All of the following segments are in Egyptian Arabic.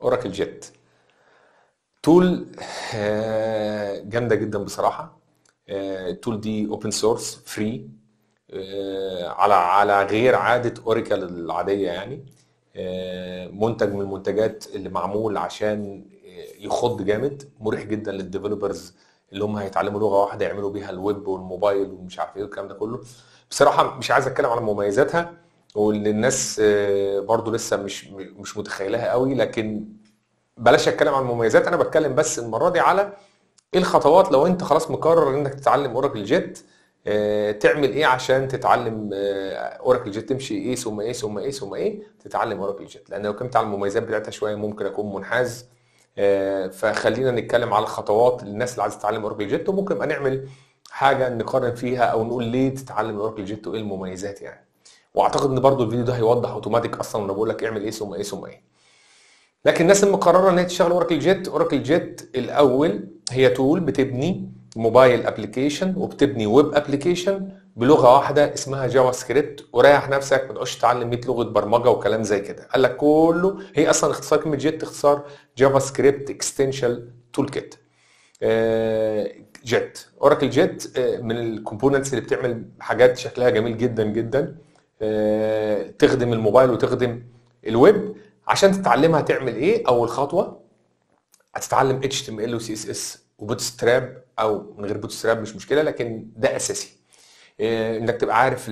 اوراكل جيت تول جامده جدا بصراحه التول دي اوبن سورس فري على على غير عاده اوراكل العاديه يعني آه، منتج من المنتجات اللي معمول عشان يخض جامد مريح جدا للديفلوبرز اللي هم هيتعلموا لغه واحده يعملوا بيها الويب والموبايل ومش عارف ايه والكلام ده كله بصراحه مش عايز اتكلم على مميزاتها واللي الناس آه، برضو لسه مش مش متخيلها قوي لكن بلاش اتكلم عن المميزات انا بتكلم بس المره دي على ايه الخطوات لو انت خلاص مقرر انك تتعلم اوراكل جيت آه، تعمل ايه عشان تتعلم اوراكل جيت تمشي ايه ثم ايه ثم ايه ثم ايه تتعلم اوراكل جيت لان لو كنت على المميزات بتاعتها شويه ممكن اكون منحاز آه، فخلينا نتكلم على الخطوات للناس اللي عايزه تتعلم اوراكل جيت وممكن نبقى نعمل حاجه نقارن فيها او نقول ليه تتعلم اوراكل جيت وايه المميزات يعني واعتقد ان برضو الفيديو ده هيوضح اوتوماتيك اصلا وانا بقول لك اعمل ايه ثم ايه ثم ايه لكن الناس المقرره ان هي تشتغل اوراكل جيت اوراكل جيت الاول هي تول بتبني موبايل ابلكيشن وبتبني ويب ابلكيشن بلغه واحده اسمها جافا سكريبت وريح نفسك ما تقعدش تتعلم 100 لغه برمجه وكلام زي كده قال لك كله هي اصلا اختصار كلمه جيت اختصار جافا سكريبت اكستنشن تول كيت جيت اوراكل جيت من الكومبوننتس اللي بتعمل حاجات شكلها جميل جدا جدا آه، تخدم الموبايل وتخدم الويب عشان تتعلمها تعمل ايه اول خطوه هتتعلم HTML و CSS وبوتستراب او من غير بوتستراب مش مشكله لكن ده اساسي آه، انك تبقى عارف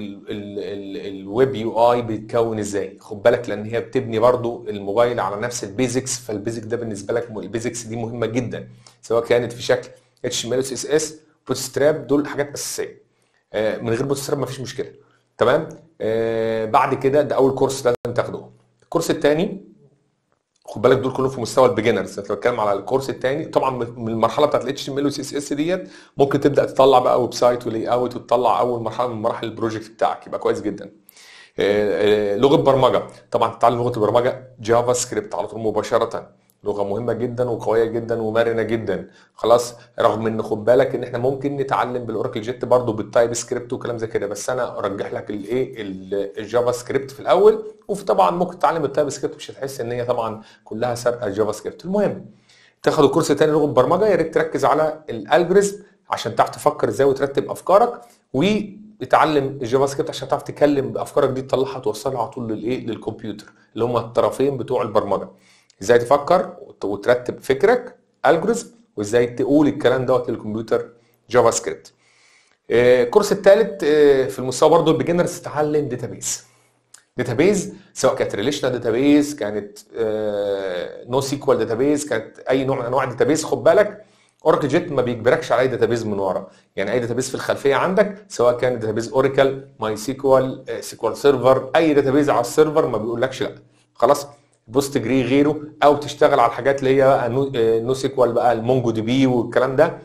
الويب يو اي بيتكون ازاي خد بالك لان هي بتبني برضو الموبايل على نفس البيزكس فالبيزك ده بالنسبه لك البيزكس دي مهمه جدا سواء كانت في شكل اتش ام ال سي اس اس بوتستراب دول حاجات اساسيه آه، من غير بوتستراب مفيش مشكله تمام آه، بعد كده ده اول كورس لازم تاخده الكورس الثاني خد بالك دول كلهم في مستوى البيجنرز انت بتكلم على الكورس الثاني طبعا من المرحله بتاعت الاتش ام ال والسي اس اس ديت ممكن تبدا تطلع بقى ويب سايت ولي اوت وتطلع اول مرحله من مراحل البروجكت بتاعك يبقى كويس جدا آه، آه، لغه برمجه طبعا تتعلم لغه البرمجه جافا سكريبت على طول مباشره لغه مهمه جدا وقويه جدا ومرنه جدا خلاص رغم ان خد بالك ان احنا ممكن نتعلم بالاوراكل جيت برضه بالتايب سكريبت وكلام زي كده بس انا ارجح لك الايه ال- الجافا سكريبت في الاول وفي طبعا ممكن تتعلم التايب سكريبت مش هتحس ان هي طبعا كلها سابقه الجافا سكريبت المهم تاخد الكورس الثاني لغه برمجه يا ريت تركز على الالجوريزم عشان تعرف تفكر ازاي وترتب افكارك وتتعلم الجافا سكريبت عشان تعرف تتكلم بافكارك دي تطلعها توصلها على طول للايه للكمبيوتر اللي هم الطرفين بتوع البرمجه ازاي تفكر وت- وترتب فكرك الجوريزم وازاي تقول الكلام دوت للكمبيوتر جافا سكريبت آه، الكورس الثالث في المستوى برضه البيجنرز تتعلم داتابيز داتابيز سواء كانت ريليشنال داتابيز كانت نو سيكوال داتابيز كانت اي نوع من انواع الداتابيز خد بالك اوراكل جيت ما بيجبركش على اي داتابيز من ورا يعني اي داتابيز في الخلفيه عندك سواء كان داتابيز اوراكل ماي سيكوال سيكوال سيرفر اي داتابيز على السيرفر ما بيقولكش لا خلاص بوست جري غيره او تشتغل على الحاجات اللي هي بقى نو, آه، نو سيكوال بقى المونجو دي بي والكلام ده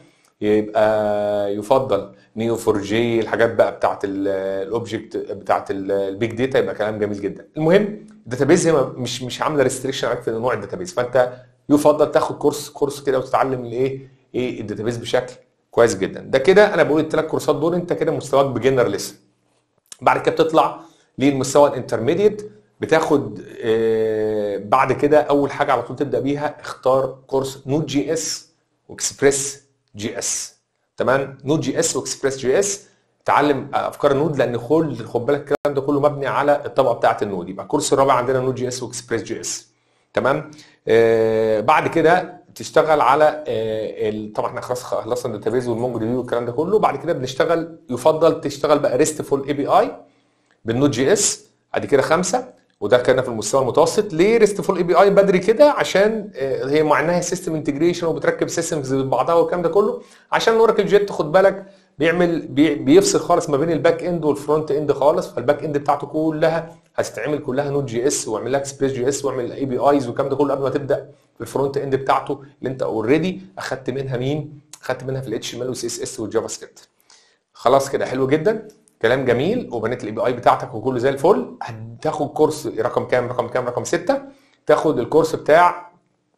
يبقى يفضل نيو 4 جي الحاجات بقى بتاعت الاوبجكت بتاعت البيج داتا يبقى كلام جميل جدا المهم الداتابيز هي مش مش عامله ريستريكشن عليك في نوع الداتابيز فانت يفضل تاخد كورس كورس كده وتتعلم الايه ايه الداتابيز بشكل كويس جدا ده كده انا بقول الثلاث كورسات دول انت كده مستواك بيجنر لسه بعد كده بتطلع للمستوى الانترميديت بتاخد آه، بعد كده اول حاجه على طول تبدا بيها اختار كورس نوت جي اس واكسبريس جي اس تمام نوت جي اس واكسبريس جي اس تعلم افكار النود لان خد خد بالك الكلام ده كله مبني على الطبقه بتاعه النود يبقى الكورس الرابع عندنا نوت جي اس واكسبريس جي اس تمام آه بعد كده تشتغل على آه ال- طبعا احنا خلاص خلصنا الداتابيز والمونجو دي بي والكلام ده كله بعد كده بنشتغل يفضل تشتغل بقى ريستفول اي بي اي بالنوت جي اس ادي كده خمسه وده كان في المستوى المتوسط ليه ريستفول اي بي اي بدري كده عشان آه، هي معناها سيستم انتجريشن وبتركب سيستمز ببعضها والكلام ده كله عشان اوراكل جيت خد بالك بيعمل بي بيفصل خالص ما بين الباك اند والفرونت اند خالص فالباك اند بتاعته كلها هتتعمل كلها نوت جي اس واعمل لها اكسبريس جي اس واعمل اي بي ايز والكلام ده كله قبل ما تبدا في الفرونت اند بتاعته اللي انت اوريدي اخدت منها مين؟ اخدت منها في الاتش ام ال والسي اس اس والجافا سكريبت خلاص كده حلو جدا كلام جميل وبنيت الاي بي اي بتاعتك وكله زي الفل هتاخد كورس رقم كام رقم كام رقم 6 تاخد الكورس بتاع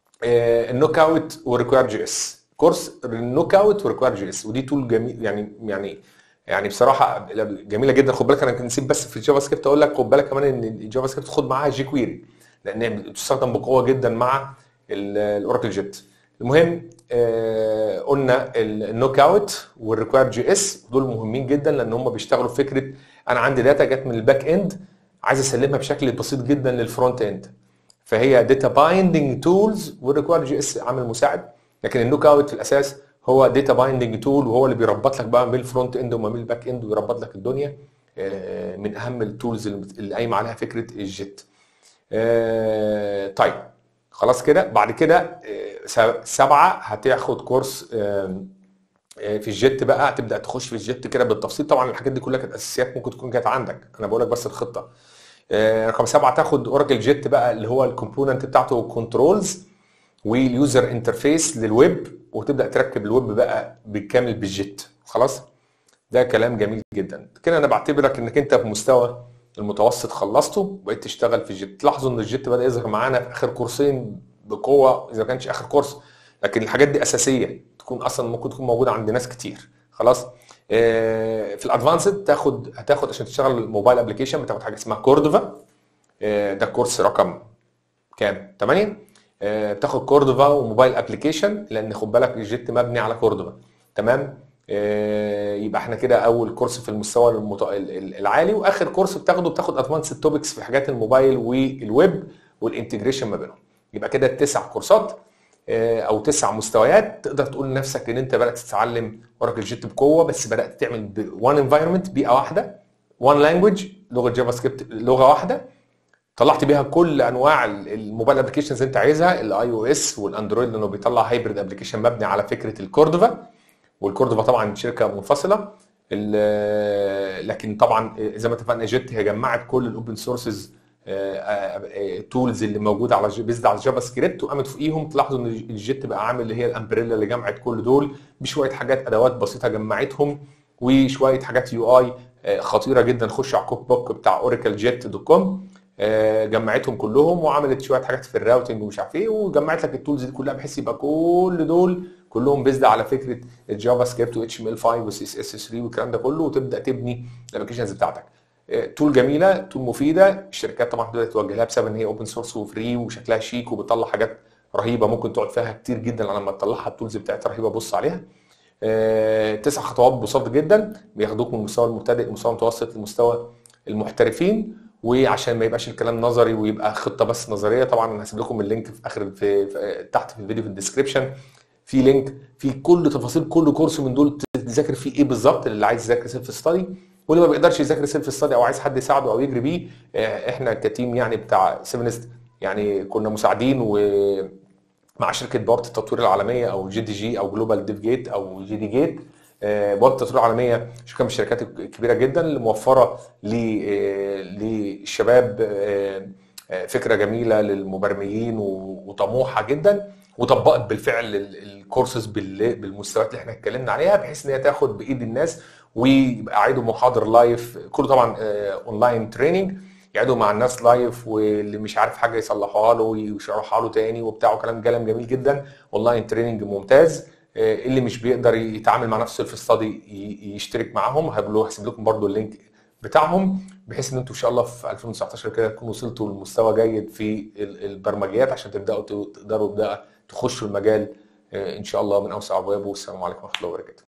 النوك اوت وريكوير جي اس كورس النوك اوت وريكوير جي اس ودي تول جميل يعني يعني يعني بصراحه جميله جدا خد بالك انا كنت نسيت بس في الجافا سكريبت اقول لك خد بالك كمان ان الجافا سكريبت خد معاها جي كويري لان بتستخدم بقوه جدا مع الاوراكل جيت المهم آه قلنا النوك اوت والريكواير جي اس دول مهمين جدا لان هم بيشتغلوا في فكره انا عندي داتا جت من الباك اند عايز اسلمها بشكل بسيط جدا للفرونت اند فهي داتا بايندنج تولز والريكواير جي اس عامل مساعد لكن النوك اوت في الاساس هو داتا بايندنج تول وهو اللي بيربط لك بقى ما بين الفرونت اند وما بين الباك اند ويربط لك الدنيا آه من اهم التولز اللي قايمه عليها فكره الجيت آه طيب خلاص كده بعد كده سبعه هتاخد كورس في الجيت بقى هتبدا تخش في الجيت كده بالتفصيل طبعا الحاجات دي كلها كانت اساسيات ممكن تكون كانت عندك انا بقول لك بس الخطه رقم سبعه تاخد اوراكل جيت بقى اللي هو الكومبوننت بتاعته كنترولز واليوزر انترفيس للويب وتبدا تركب الويب بقى بالكامل بالجيت خلاص ده كلام جميل جدا كده انا بعتبرك انك انت في مستوى المتوسط خلصته وبقيت تشتغل في الجيت تلاحظوا ان الجيت بدا يظهر معانا في اخر كورسين بقوه اذا ما كانش اخر كورس لكن الحاجات دي اساسيه تكون اصلا ممكن تكون موجوده عند ناس كتير خلاص آه في الادفانسد تاخد هتاخد عشان تشتغل الموبايل ابلكيشن بتاخد حاجه اسمها كوردوفا آه ده كورس رقم كام 8 آه بتاخد كوردوفا وموبايل ابلكيشن لان خد بالك الجيت مبني على كوردوفا تمام يبقى احنا كده اول كورس في المستوى المت... العالي واخر كورس بتاخده بتاخد ادفانسد توبكس في حاجات الموبايل والويب والانتجريشن ما بينهم يبقى كده تسع كورسات او تسع مستويات تقدر تقول لنفسك ان انت بدات تتعلم اوراكل جيت بقوه بس بدات تعمل وان انفايرمنت بيئه واحده وان لانجوج لغه جافا سكريبت لغه واحده طلعت بيها كل انواع الموبايل ابلكيشنز انت عايزها الاي او اس والاندرويد لانه بيطلع هايبرد ابلكيشن مبني على فكره الكوردوفا والكوردوفا طبعا شركه منفصله لكن طبعا زي ما اتفقنا جيت هي جمعت كل الاوبن سورسز تولز اللي موجوده على بيزد على جافا سكريبت وقامت فوقيهم تلاحظوا ان الجيت بقى عامل اللي هي الامبريلا اللي جمعت كل دول بشويه حاجات ادوات بسيطه جمعتهم وشويه حاجات يو اي خطيره جدا خش على الكوك بوك بتاع اوراكل جيت دوت كوم جمعتهم كلهم وعملت شويه حاجات في الراوتنج ومش عارف ايه وجمعت لك التولز دي كلها بحيث يبقى كل دول كلهم بيزد على فكره الجافا سكريبت و اتش ام ال 5 وسي اس اس 3 والكلام ده كله وتبدا تبني الابلكيشنز بتاعتك تول جميله تول مفيده الشركات طبعا بدات توجه لها بسبب ان هي اوبن سورس وفري وشكلها شيك وبتطلع حاجات رهيبه ممكن تقعد فيها كتير جدا لما تطلعها التولز بتاعتها رهيبه بص عليها تسع خطوات بسيط جدا بياخدوك من المستوى المبتدئ المستوى المتوسط لمستوى المحترفين وعشان ما يبقاش الكلام نظري ويبقى خطه بس نظريه طبعا انا هسيب لكم اللينك في اخر في, في تحت في الفيديو في الديسكربشن في لينك في كل تفاصيل كل كورس من دول تذاكر فيه ايه بالظبط اللي عايز يذاكر سيلف ستادي واللي ما بيقدرش يذاكر سيلف ستادي او عايز حد يساعده او يجري بيه احنا كتيم يعني بتاع سيفنست يعني كنا مساعدين و مع شركه بوابه التطوير العالميه او جي دي جي او جلوبال ديف جيت او جي دي جيت بوابه التطوير العالميه شركه من الشركات الكبيره جدا اللي موفره للشباب فكره جميله للمبرمجين وطموحه جدا وطبقت بالفعل الكورسز بالمستويات اللي احنا اتكلمنا عليها بحيث ان هي تاخد بايد الناس ويبقى عيدوا محاضر لايف كله طبعا اونلاين تريننج يقعدوا مع الناس لايف واللي مش عارف حاجه يصلحوها له ويشرحها له تاني وبتاع وكلام كلام جميل جدا اونلاين تريننج ممتاز اللي مش بيقدر يتعامل مع نفسه في ستادي يشترك معاهم هسيب لكم برده اللينك بتاعهم بحيث ان انتم ان شاء الله في 2019 كده تكونوا وصلتوا لمستوى جيد في البرمجيات عشان تبداوا تقدروا تخشوا المجال ان شاء الله من اوسع ابوابه والسلام عليكم ورحمه الله وبركاته